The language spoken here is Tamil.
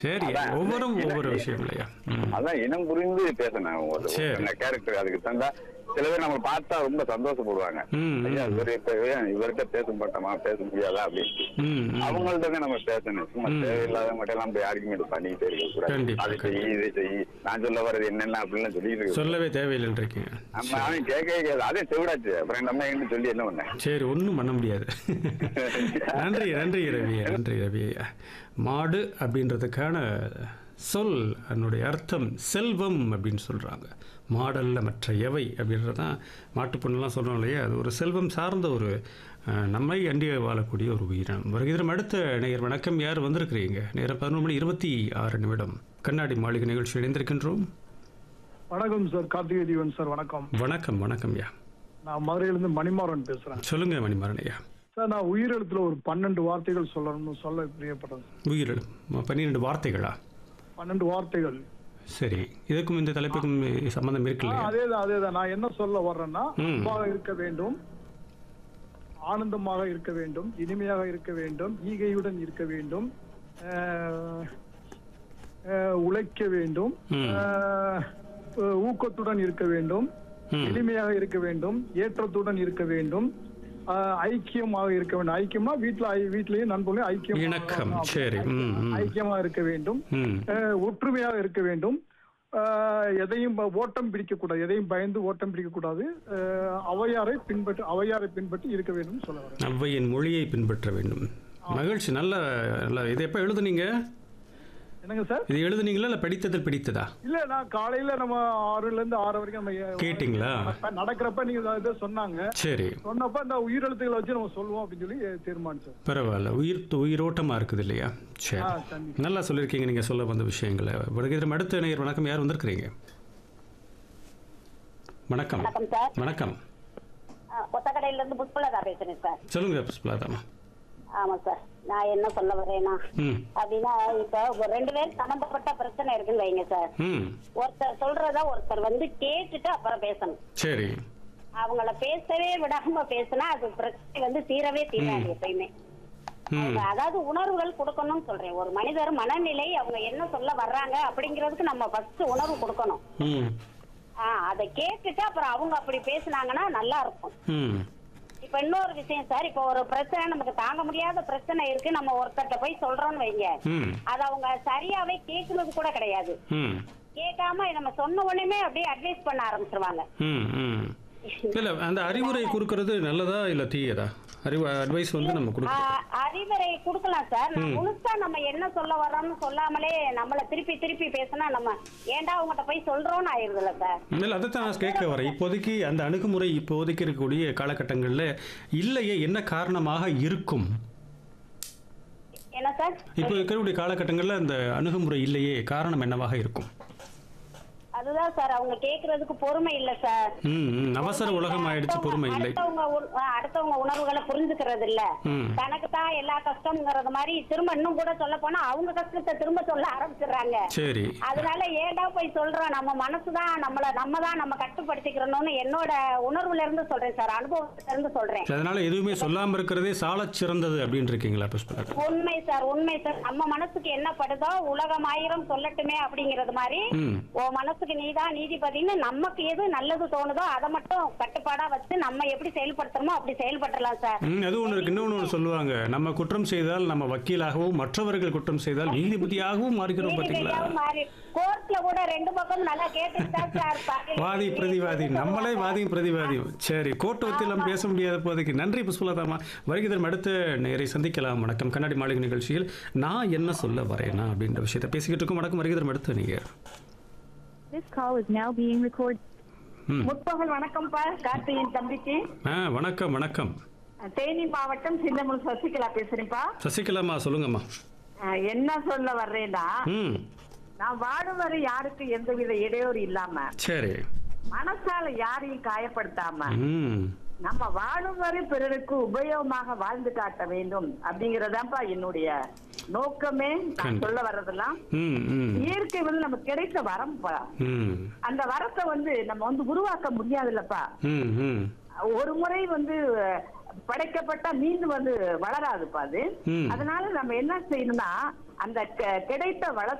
சரி அதான், ஒவ்வொரு இன- ஒவ்வொரு விஷயம் இல்லையா ம். அதான் இனம் புரிந்து பேசணும் ஒரு சரி. கேரக்டர் அதுக்கு தந்தா சில பேர் நம்ம பார்த்தா ரொம்ப சந்தோஷப்படுவாங்க ம், ஐயா இவரு இப்ப ஏன் இவர்கிட்ட பேச மாட்டோமா பேச முடியாதா அப்படின்னு ம், ம். அவங்கள்ட்ட தான் நம்ம பேசணும் சும்மா ம். தேவையில்லாத மட்டும் எல்லாம் போய் ஆர்குமெண்ட் பண்ணிட்டே இருக்க கூடாது கண்டிப்பா, அது செய் இது செய் நான் சொல்ல வர்றது என்னென்ன அப்படின்னு சொல்லிட்டு இருக்க சொல்லவே தேவையில்லைன்னு இருக்கீங்க நம்ம அவன் கேட்கவே கேட்காது அதே செவிடாச்சு அப்புறம் நம்ம என்ன சொல்லி என்ன பண்ண சரி ஒன்றும் பண்ண முடியாது நன்றி நன்றி ரவி நன்றி ரவி மாடு அப்படின்றதுக்கான சொல் அதனுடைய அர்த்தம் செல்வம் அப்படின்னு சொல்கிறாங்க மாடல்ல மற்ற எவை அப்படின்றது தான் மாட்டுப்பொண்ணுலாம் சொல்கிறோம் இல்லையா அது ஒரு செல்வம் சார்ந்த ஒரு அஹ், நம்மை அண்டி வாழக்கூடிய ஒரு உயிரினம் வருகிறோம் அடுத்த நேயர் வணக்கம் யார் வந்திருக்கிறீங்க நேரம் பதினொன்று மணி இருபத்தி ஆறு நிமிடம் கண்ணாடி மாளிகை நிகழ்ச்சி இணைந்திருக்கின்றோம் வணக்கம் சார் கார்த்திகை தீவன் சார் வணக்கம் வணக்கம் வணக்கம் ஐயா நான் மதுரையிலிருந்து மணிமாறன் பேசுறேன் சொல்லுங்க மணிமாறன் ஐயா சார் நான் உயிரெழுத்துல ஒரு பன்னெண்டு வார்த்தைகள் சொல்லணும்னு சொல்ல பிரியப்பட்டேன் உயிரிழம் பன்னிரெண்டு வார்த்தைகளா பன்னெண்டு வார்த்தைகள் சரி இதுக்கும் இந்த தலைப்புக்கும் சம்பந்தம் இருக்கு ஆ, இல்லையா அதேதான் அதேதான் நான் என்ன சொல்ல வர்றேன்னா ம். அன்பாக இருக்க வேண்டும் ஆனந்தமாக இருக்க வேண்டும் இனிமையாக இருக்க வேண்டும் ஈகையுடன் இருக்க வேண்டும் அஹ், அஹ், உழைக்க வேண்டும் ம். அஹ், ஊக்கத்துடன் இருக்க வேண்டும் ம். எளிமையாக இருக்க வேண்டும் ஏற்றத்துடன் இருக்க வேண்டும் அஹ், ஐக்கியமாக இருக்க வேண்டும் ஐக்கியமா வீட்டுல ஐ- வீட்லயும் நண்பர்களையும் ஐக்கியம் இணக்கம் சரி ம் ம் ஐக்கியமா இருக்க வேண்டும் ம் அஹ், ஒற்றுமையாக இருக்க வேண்டும் அஹ், எதையும் ப- ஓட்டம் பிடிக்க கூடாது எதையும் பயந்து ஓட்டம் பிடிக்க கூடாது அஹ், அவையாரை பின்பற்றி அவையாரை பின்பற்றி இருக்க வேண்டும் சொல்ல வரேன் ஔவையின் மொழியை பின்பற்ற வேண்டும் மகிழ்ச்சி நல்ல நல்ல இதை எப்போ எழுதுனீங்க என்னங்க சார் இது எழுதுனீங்களா இல்லை படித்ததில் பிடித்ததா இல்ல நான் காலையில நம்ம ஆறுல இருந்து ஆறு வரைக்கும் நம்ம ஏ- கேட்டிங்களா நடப்ப- நடக்கிறப்ப நீங்க இதை சொன்னாங்க சரி சொன்னப்ப இந்த உயிரெழுத்துக்களை வச்சு நம்ம சொல்லுவோம் அப்படின்னு சொல்லி தீர்மானிச்சோம் பரவாயில்ல உயிர் உயிரோட்டமாக இருக்குது இல்லையா சரி ஆ கண்டிப்பா நல்லா சொல்லியிருக்கீங்க நீங்கள் சொல்ல வந்த விஷயங்களை வருகிறோம் அடுத்த நேயர் வணக்கம் யார் வந்திருக்கிறீங்க வணக்கம் வணக்கம் சார் வணக்கம் ஆ, கொத்தக்கடையில இருந்து புஷ்பலதா பேசுறேன் சார் சொல்லுங்க புஷ்பலாதாமா ஆமா சார் நான் என்ன சொல்ல வரேன்னா ம் அப்படின்னா இப்ப ஒரு ரெண்டு பேரும் சம்பந்தப்பட்ட பிரச்சனை இருக்குன்னு வைங்க சார் ம் ஒருத்தர் சொல்றத ஒருத்தர் வந்து கேட்டுட்டு அப்புறம் பேசணும் சரி அவங்கள பேசவே விடாம பேசினா அது பிரச்சனை வந்து தீரவே தீராது எப்பயுமே ம் அவங்க அதாவது உணர்வுகள் கொடுக்கணும்னு சொல்றேன் ஒரு மனிதர் மனநிலை அவங்க என்ன சொல்ல வர்றாங்க அப்படிங்கிறதுக்கு நம்ம ஃபர்ஸ்ட் உணர்வு கொடுக்கணும் ம் ஆஹ் அதை கேட்டுட்டு அப்புறம் அவங்க அப்படி பேசுனாங்கன்னா நல்லா இருக்கும் ம் இப்ப இன்னொரு விஷயம் சார் இப்ப ஒரு பிரச்சனை நமக்கு தாங்க முடியாத பிரச்சனை இருக்கு நம்ம ஒருத்தர்ட்ட போய் சொல்றோம்னு வைங்க ம் அது அவங்க சரியாவே கேக்குறது கூட கிடையாது ம் கேட்காம நம்ம சொன்ன உடனே அப்படியே அட்வைஸ் பண்ண ஆரம்பிச்சிருவாங்க ம் ம் இல்லை அந்த அறிவுரை கொடுக்கறது நல்லதா இல்லை தீயதா அறிவு அட்வைஸ் வந்து நம்ம கொடுக்கணும் ஆஹ் அறிவுரை கொடுக்கலாம் சார் நான் முழுசா நம்ம என்ன சொல்ல வர்றோம்னு சொல்லாமலே நம்மள திருப்பி திருப்பி பேசினா நம்ம ஏன்டா அவங்ககிட்ட போய் சொல்றோம்னு ஆயிருதுல்ல சார் இல்லை அதை தான் நான் கேட்க வரேன் இப்போதைக்கு அந்த அணுகுமுறை இப்போதைக்கு இருக்கக்கூடிய காலகட்டங்களில் இல்லையே என்ன காரணமாக இருக்கும் என்ன சார் இப்போ இருக்கக்கூடிய காலகட்டங்களில் அந்த அணுகுமுறை இல்லையே காரணம் என்னவாக இருக்கும் அதுதான் சார் அவங்க கேக்குறதுக்கு பொறுமை இல்ல சார் ம் ம் அவசர உலகம் ஆயிடுச்சு பொறுமை இல்லை அடுத்தவங்க உண- ஆஹ் அடுத்தவங்க உணர்வுகளை புரிஞ்சுக்கிறது இல்ல ம் தனக்கு தான் எல்லா கஷ்டம்ங்கிறது மாதிரி திரும்ப இன்னும் கூட சொல்ல போனா அவங்க கஷ்டத்தை திரும்ப சொல்ல ஆரம்பிச்சிடுறாங்க சரி அதனால ஏன்டா போய் சொல்றோம் நம்ம மனசுதான் நம்மள நம்ம தான் நம்ம கட்டுப்படுத்திக்கிறோம்னு என்னோட உணர்வுல இருந்து சொல்றேன் சார் அனுபவத்துல இருந்து சொல்றேன் அதனால எதுவுமே சொல்லாமல் இருக்கிறதே சாலச் சிறந்தது அப்படின்னு இருக்கீங்களா புஷ்பலதா உண்மை சார் உண்மை சார் நம்ம மனசுக்கு என்ன படுதோ உலகம் ஆயிரம் சொல்லட்டுமே அப்படிங்கறது மாதிரி ம் உன் மனசுக்கு நீதான் நீதிபதின்னு நமக்கு எது நல்லது தோணுதோ அதை மட்டும் கட்டுப்பாடா வச்சு நம்ம எப்படி செயல்படுத்தணுமோ அப்படி செயல்படுத்தலாம் சார் ம் அது ஒன்று இருக்கு இன்னொன்று ஒன்று சொல்லுவாங்க நம்ம குற்றம் செய்தால் நம்ம வக்கீலாகவும் மற்றவர்கள் குற்றம் செய்தால் நீதிபதியாகவும் மாறுகிறோம் பார்த்தீங்களா நீதிபதியாவும் மாறி கோர்ட்ல கூட ரெண்டு பக்கம் நல்லா கேட்டுட்டு தான் சார் பாக்கி- வாதி பிரதிவாதி நம்மளே வாதியும் பிரதிவாதியும் சரி கோர்ட்டு வத்திலாம் பேச முடியாத போதைக்கு நன்றி புஷ்பலதாமா வருகிறதும் அடுத்த நேரை சந்திக்கலாம் வணக்கம் கண்ணாடி மாளிகை நிகழ்ச்சியில் நான் என்ன சொல்ல வரேனா அப்படின்ற விஷயத்தை பேசிக்கிட்டு இருக்கோம் வணக்கம் வருகிறதும் அடுத்த நீங்கள் This call is now being recorded. ம் முற்பகல் வணக்கம்ப்பா கார்த்தியின் தம்பிக்கு ஆ வணக்கம் வணக்கம் தேனி மாவட்டம் சின்னமுல் சசிகலா பேசுறேன்ப்பா சசிகலாமா சொல்லுங்கம்மா அஹ், என்ன சொல்ல வர்றேன்னா ம் நான் வாழும் வரை யாருக்கு எந்தவித இடையூறு இல்லாம சரி மனசால யாரையும் காயப்படுத்தாம ம் நம்ம வாழும் வரை பிறருக்கு உபயோகமாக வாழ்ந்து காட்ட வேண்டும் அப்படிங்கறதாப்பா என்னுடைய நோக்கமே நான் கண்டிப்பா. சொல்ல வர்றதெல்லாம் ம் ம் இயற்கை வந்து நமக்கு கிடைத்த வரம்பா ம் அந்த வரத்தை வந்து நம்ம வந்து உருவாக்க முடியாதுல்லப்பா ம் ம் ஒரு முறை வந்து படைக்கப்பட்ட மீன் வந்து வளராதுப்பா அது ம். அதனால நம்ம என்ன செய்யணும்னா அந்த கெ- கிடைத்த வள